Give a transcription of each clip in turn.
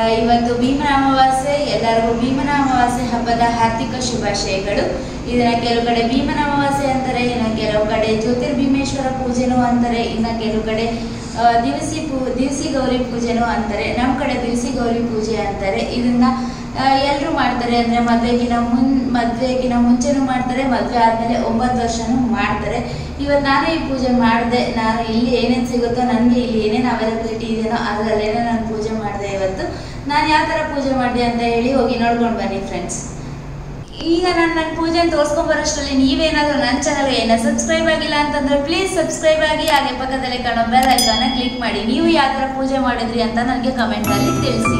ಇವತ್ತು ಭೀಮನ ಅಮಾವಾಸ್ಯೆ ಎಲ್ಲರಿಗೂ ಭೀಮನ ಅಮಾವಾಸ್ಯೆ ಹಬ್ಬದ ಹಾರ್ದಿಕ ಶುಭಾಶಯಗಳು ಇದನ್ನ ಕೆಲವು ಕಡೆ ಭೀಮನ ಅಮಾವಾಸ್ಯೆ ಅಂತಾರೆ ಇನ್ನು ಕೆಲವು ಕಡೆ ಜ್ಯೋತಿರ್ಭೀಮೇಶ್ವರ ಪೂಜೆನೂ ಅಂತಾರೆ ಇನ್ನು ಕೆಲವು ಕಡೆ ಆ, ದಿವಸಿ ಪೂ ದಿವಸಿ ಗೌರಿ ಪೂಜೆನೂ ಅಂತಾರೆ ನಮ್ಮ ಕಡೆ ದಿವಸಿ ಗೌರಿ ಪೂಜೆ ಅಂತಾರೆ ಇದನ್ನ ಎಲ್ಲರೂ ಮಾಡ್ತಾರೆ ಅಂದರೆ ಮದುವೆಗಿನ ಮುನ್ ಮದುವೆಗಿನ ಮುಂಚೆನೂ ಮಾಡ್ತಾರೆ ಮದುವೆ ಆದಮೇಲೆ ಒಂಬತ್ತು ವರ್ಷನೂ ಮಾಡ್ತಾರೆ ಇವತ್ತು ನಾನೇ ಈ ಪೂಜೆ ಮಾಡಿದೆ ನಾನು ಇಲ್ಲಿ ಏನೇನು ಸಿಗುತ್ತೋ ನನಗೆ ಇಲ್ಲಿ ಏನೇನು ಅವೈಲಬಿಲಿಟಿ ಇದೆಯೋ ಅದರಲ್ಲೇನೋ ನಾನು ಪೂಜೆ ಮಾಡಿದೆ ಇವತ್ತು ನಾನು ಯಾವ ಥರ ಪೂಜೆ ಮಾಡಿದೆ ಅಂತ ಹೇಳಿ ಹೋಗಿ ನೋಡ್ಕೊಂಡು ಬನ್ನಿ ಫ್ರೆಂಡ್ಸ್ ಈಗ ನಾನು ನನ್ನ ಪೂಜೆ ತೋರಿಸ್ಕೊಂಬರೋಷ್ಟರಲ್ಲಿ ನೀವೇನಾದರೂ ನನ್ನ ಚಾನಲ್ಗೆ ಏನೋ ಸಬ್ಸ್ಕ್ರೈಬ್ ಆಗಿಲ್ಲ ಅಂತಂದ್ರೆ ಪ್ಲೀಸ್ ಸಬ್ಸ್ಕ್ರೈಬ್ ಆಗಿ ಹಾಗೆ ಪಕ್ಕದಲ್ಲಿ ಕಾಣೋ ಬೆಲ್ ಐಕಾನ ಕ್ಲಿಕ್ ಮಾಡಿ ನೀವು ಯಾವ ಥರ ಪೂಜೆ ಮಾಡಿದ್ರಿ ಅಂತ ನನಗೆ ಕಮೆಂಟಲ್ಲಿ ತಿಳಿಸಿ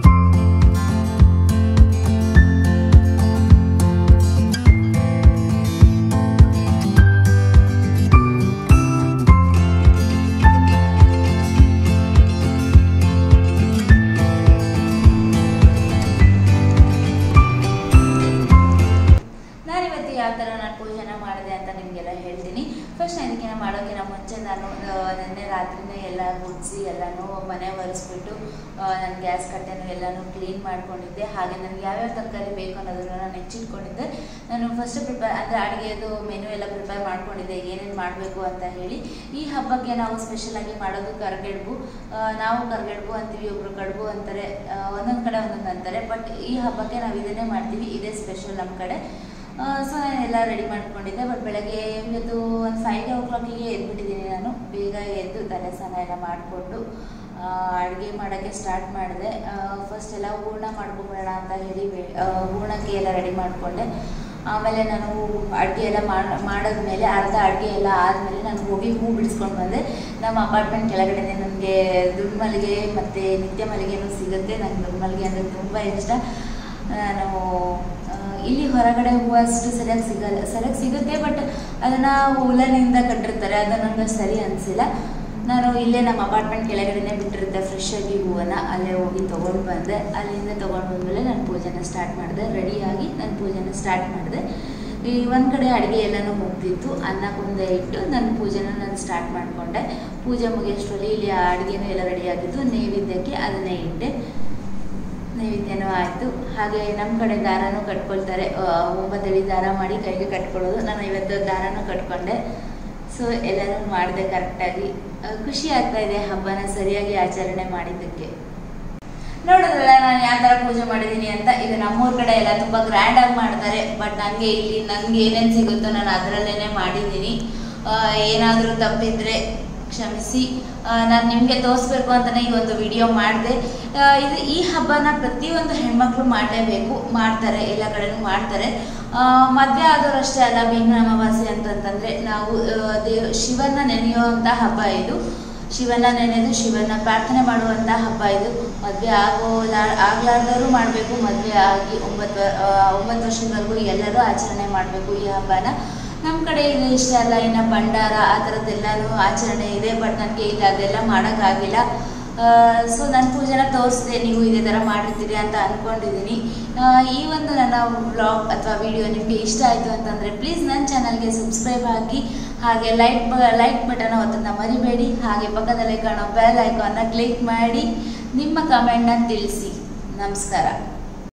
ನಾನಿವತ್ತು ಯಾವ ಥರ ನಾನು ಪೂಜೆನ ಮಾಡಿದೆ ಅಂತ ನಿಮಗೆಲ್ಲ ಹೇಳ್ತೀನಿ ಫಸ್ಟ್ ನಾನು ಇದಕ್ಕಿಂತ ಮಾಡೋಕ್ಕಿಂತ ಮುಂಚೆ ನಾನು ಆ, ನೆನ್ನೆ ರಾತ್ರಿನೇ ಎಲ್ಲ ಗುಡಿಸಿ ಎಲ್ಲನೂ ಮನೆ ಒರೆಸ್ಬಿಟ್ಟು ನಾನು ಗ್ಯಾಸ್ ಕಟ್ಟೆನೂ ಎಲ್ಲನೂ ಕ್ಲೀನ್ ಮಾಡ್ಕೊಂಡಿದ್ದೆ ಹಾಗೆ ನನಗೆ ಯಾವ್ಯಾವ ತರಕಾರಿ ಬೇಕು ಅನ್ನೋದನ್ನು ನಾನು ಹೆಚ್ಚಿಟ್ಕೊಂಡಿದ್ದೆ ನಾನು ಫಸ್ಟ್ ಪ್ರಿಪೇರ್ ಅಂದರೆ ಅಡುಗೆದು ಮೆನು ಎಲ್ಲ ಪ್ರಿಪೇರ್ ಮಾಡ್ಕೊಂಡಿದ್ದೆ ಏನೇನು ಮಾಡಬೇಕು ಅಂತ ಹೇಳಿ ಈ ಹಬ್ಬಕ್ಕೆ ನಾವು ಸ್ಪೆಷಲಾಗಿ ಮಾಡೋದು ಕರ್ಗೆಡ್ಬು ಆ, ನಾವು ಕರ್ಗೆಡ್ಬು ಅಂತೀವಿ ಒಬ್ರು ಕಡುಬು ಅಂತಾರೆ ಒಂದೊಂದು ಕಡೆ ಒಂದೊಂದು ಅಂತಾರೆ ಬಟ್ ಈ ಹಬ್ಬಕ್ಕೆ ನಾವು ಇದನ್ನೇ ಮಾಡ್ತೀವಿ ಇದೇ ಸ್ಪೆಷಲ್ ನಮ್ಮ ಕಡೆ ಸೊ ನಾನು ಎಲ್ಲ ರೆಡಿ ಮಾಡ್ಕೊಂಡಿದ್ದೆ ಬಟ್ ಬೆಳಗ್ಗೆ ಇವತ್ತು ಒಂದು ಫೈವ್ ಓ ಕ್ಲಾಕಿಗೆ ಎದ್ಬಿಟ್ಟಿದ್ದೀನಿ ನಾನು ಬೇಗ ಎದ್ದು ತಲೆ ಸ್ನಾನ ಎಲ್ಲ ಮಾಡಿಕೊಂಡು ಅಡುಗೆ ಮಾಡೋಕ್ಕೆ ಸ್ಟಾರ್ಟ್ ಮಾಡಿದೆ ಫಸ್ಟ್ ಎಲ್ಲ ಹೂರ್ಣ ಮಾಡ್ಕೊಂಬಿಡೋಣ ಅಂತ ಹೇಳಿ ಬೆ- ಆ, ಹೂರ್ಣಕ್ಕೆ ಎಲ್ಲ ರೆಡಿ ಮಾಡಿಕೊಂಡೆ ಆಮೇಲೆ ನಾನು ಅಡುಗೆ ಎಲ್ಲ ಮಾಡಿ ಮಾಡಿದ್ಮೇಲೆ ಅರ್ಧ ಅಡುಗೆ ಎಲ್ಲ ಆದಮೇಲೆ ನಾನು ಹೋಗಿ ಹೂ ಬಿಡಿಸ್ಕೊಂಡು ಬಂದೆ ನಮ್ಮ ಅಪಾರ್ಟ್ಮೆಂಟ್ ಕೆಳಗಡೆ ನನಗೆ ದುಡ್ಡು ಮಲ್ಲಿಗೆ ಮತ್ತು ನಿತ್ಯ ಮಲ್ಲಿಗೆನೂ ಸಿಗುತ್ತೆ ನಂಗೆ ದುಡ್ಡು ಮಲ್ಲಿಗೆ ಅಂದರೆ ತುಂಬ ಇಷ್ಟ ನಾನು ಆ, ಇಲ್ಲಿ ಹೊರಗಡೆ ಹೂವು ಅಷ್ಟು ಸರಿಯಾಗಿ ಸಿಗಲ್ಲ ಸರಿಯಾಗಿ ಸಿಗುತ್ತೆ ಬಟ್ ಅದನ್ನು ಉಲನಿಂದ ಕಟ್ಟಿರ್ತಾರೆ ಅದು ನನಗೆ ಸರಿ ಅನಿಸಿಲ್ಲ ನಾನು ಇಲ್ಲೇ ನಮ್ಮ ಅಪಾರ್ಟ್ಮೆಂಟ್ ಕೆಳಗಡೆನೇ ಬಿಟ್ಟಿರುತ್ತೆ ಫ್ರೆಶ್ ಆಗಿ ಹೂವನ್ನು ಅಲ್ಲೇ ಹೋಗಿ ತೊಗೊಂಡು ಬಂದೆ ಅಲ್ಲಿಂದ ತೊಗೊಂಡು ಬಂದಮೇಲೆ ನಾನು ಪೂಜೆನ ಸ್ಟಾರ್ಟ್ ಮಾಡಿದೆ ರೆಡಿಯಾಗಿ ನಾನು ಪೂಜೆನ ಸ್ಟಾರ್ಟ್ ಮಾಡಿದೆ ಈ ಒಂದು ಕಡೆ ಅಡುಗೆ ಎಲ್ಲನೂ ಮುಗ್ದಿತ್ತು ಅನ್ನ ಕುಂದೆ ಇಟ್ಟು ನನ್ನ ಪೂಜೆನ ನಾನು ಸ್ಟಾರ್ಟ್ ಮಾಡಿಕೊಂಡೆ ಪೂಜೆ ಮುಗಿಯೋಷ್ಟರಲ್ಲಿ ಇಲ್ಲಿ ಅಡುಗೆನೂ ಎಲ್ಲ ರೆಡಿಯಾಗಿತ್ತು ನೈವೇದ್ಯಕ್ಕೆ ಅದನ್ನೇ ಇಟ್ಟೆ ನೈವೇದ್ಯನೂ ಆಯಿತು ಹಾಗೆ ನಮ್ಮ ಕಡೆ ದಾರನೂ ಕಟ್ಕೊಳ್ತಾರೆ ಆ, ಒಂಬತ್ತಡಿ ದಾರ ಮಾಡಿ ಕೈಗೆ ಕಟ್ಕೊಳ್ಳೋದು ನಾನು ಇವತ್ತು ದಾರನೂ ಕಟ್ಕೊಂಡೆ ಸೊ ಎಲ್ಲನೂ ಮಾಡಿದೆ ಕರೆಕ್ಟಾಗಿ ಆ, ಖುಷಿ ಆಗ್ತಾ ಇದೆ ಹಬ್ಬನ ಸರಿಯಾಗಿ ಆಚರಣೆ ಮಾಡಿದ್ದಕ್ಕೆ ನೋಡಿದ್ರಲ್ಲ ನಾನು ಯಾವ ಥರ ಪೂಜೆ ಮಾಡಿದ್ದೀನಿ ಅಂತ ಇದು ನಮ್ಮೂರ ಕಡೆ ಎಲ್ಲ ತುಂಬ ಗ್ರ್ಯಾಂಡಾಗಿ ಮಾಡ್ತಾರೆ ಬಟ್ ನನಗೆ ಇಲ್ಲಿ ನನಗೆ ಏನೇನು ಸಿಗುತ್ತೋ ನಾನು ಅದರಲ್ಲೇ ಮಾಡಿದ್ದೀನಿ ಏನಾದರೂ ತಪ್ಪಿದ್ರೆ ಕ್ಷಮಿಸಿ ನಾನು ನಿಮಗೆ ತೋರಿಸ್ಬೇಕು ಅಂತಲೇ ಈ ಒಂದು ವಿಡಿಯೋ ಮಾಡಿದೆ ಇದು ಈ ಹಬ್ಬನ ಪ್ರತಿಯೊಂದು ಹೆಣ್ಮಕ್ಳು ಮಾಡಲೇಬೇಕು ಮಾಡ್ತಾರೆ ಎಲ್ಲ ಕಡೆನೂ ಮಾಡ್ತಾರೆ ಆ, ಮದುವೆ ಆದವರು ಅಷ್ಟೇ ಅಲ್ಲ ಭೀಮನ ಅಮಾವಾಸ್ಯೆ ಅಂತಂತಂದರೆ ನಾವು ಆ, ದೇವ್ ಶಿವನ ನೆನೆಯುವಂಥ ಹಬ್ಬ ಇದು ಶಿವನ ನೆನೆದು ಶಿವನ ಪ್ರಾರ್ಥನೆ ಮಾಡುವಂಥ ಹಬ್ಬ ಇದು ಮದುವೆ ಆಗೋಲ ಆಗ್ಲಾರ್ದವರು ಮಾಡಬೇಕು ಮದುವೆ ಆಗಿ ಒಂಬತ್ತು ವ- ಆ, ಒಂಬತ್ತು ವರ್ಷದವರೆಗೂ ಎಲ್ಲರೂ ಆಚರಣೆ ಮಾಡಬೇಕು ಈ ಹಬ್ಬನ ನಮ್ಮ ಕಡೆ ಇದು ಇಷ್ಟ ಅಲ್ಲ ಇನ್ನು ಭಂಡಾರ ಆ ಥರದ್ದೆಲ್ಲನೂ ಆಚರಣೆ ಇದೆ ಬಟ್ ನನಗೆ ಇಲ್ಲಿ ಅದೆಲ್ಲ ಮಾಡೋಕ್ಕಾಗಿಲ್ಲ ಸೊ ನನ್ನ ಪೂಜೆನ ತೋರಿಸಿದೆ ನೀವು ಇದೇ ಥರ ಮಾಡಿರ್ತೀರಿ ಅಂತ ಅಂದ್ಕೊಂಡಿದ್ದೀನಿ ಈ ಒಂದು ನನ್ನ ವ್ಲಾಗ್ ಅಥವಾ ವಿಡಿಯೋ ನಿಮಗೆ ಇಷ್ಟ ಆಯಿತು ಅಂತಂದರೆ ಪ್ಲೀಸ್ ನನ್ನ ಚಾನಲ್ಗೆ ಸಬ್ಸ್ಕ್ರೈಬ್ ಆಗಿ ಹಾಗೆ ಲೈಕ್ ಬ ಲೈಕ್ ಬಟನ್ ಒತ್ತನ್ನು ಮರಿಬೇಡಿ ಹಾಗೆ ಪಕ್ಕದಲ್ಲೇ ಕಾಣೋ ಬೆಲ್ ಐಕಾನ್ನ ಕ್ಲಿಕ್ ಮಾಡಿ ನಿಮ್ಮ ಕಮೆಂಟ್ನ ತಿಳಿಸಿ ನಮಸ್ಕಾರ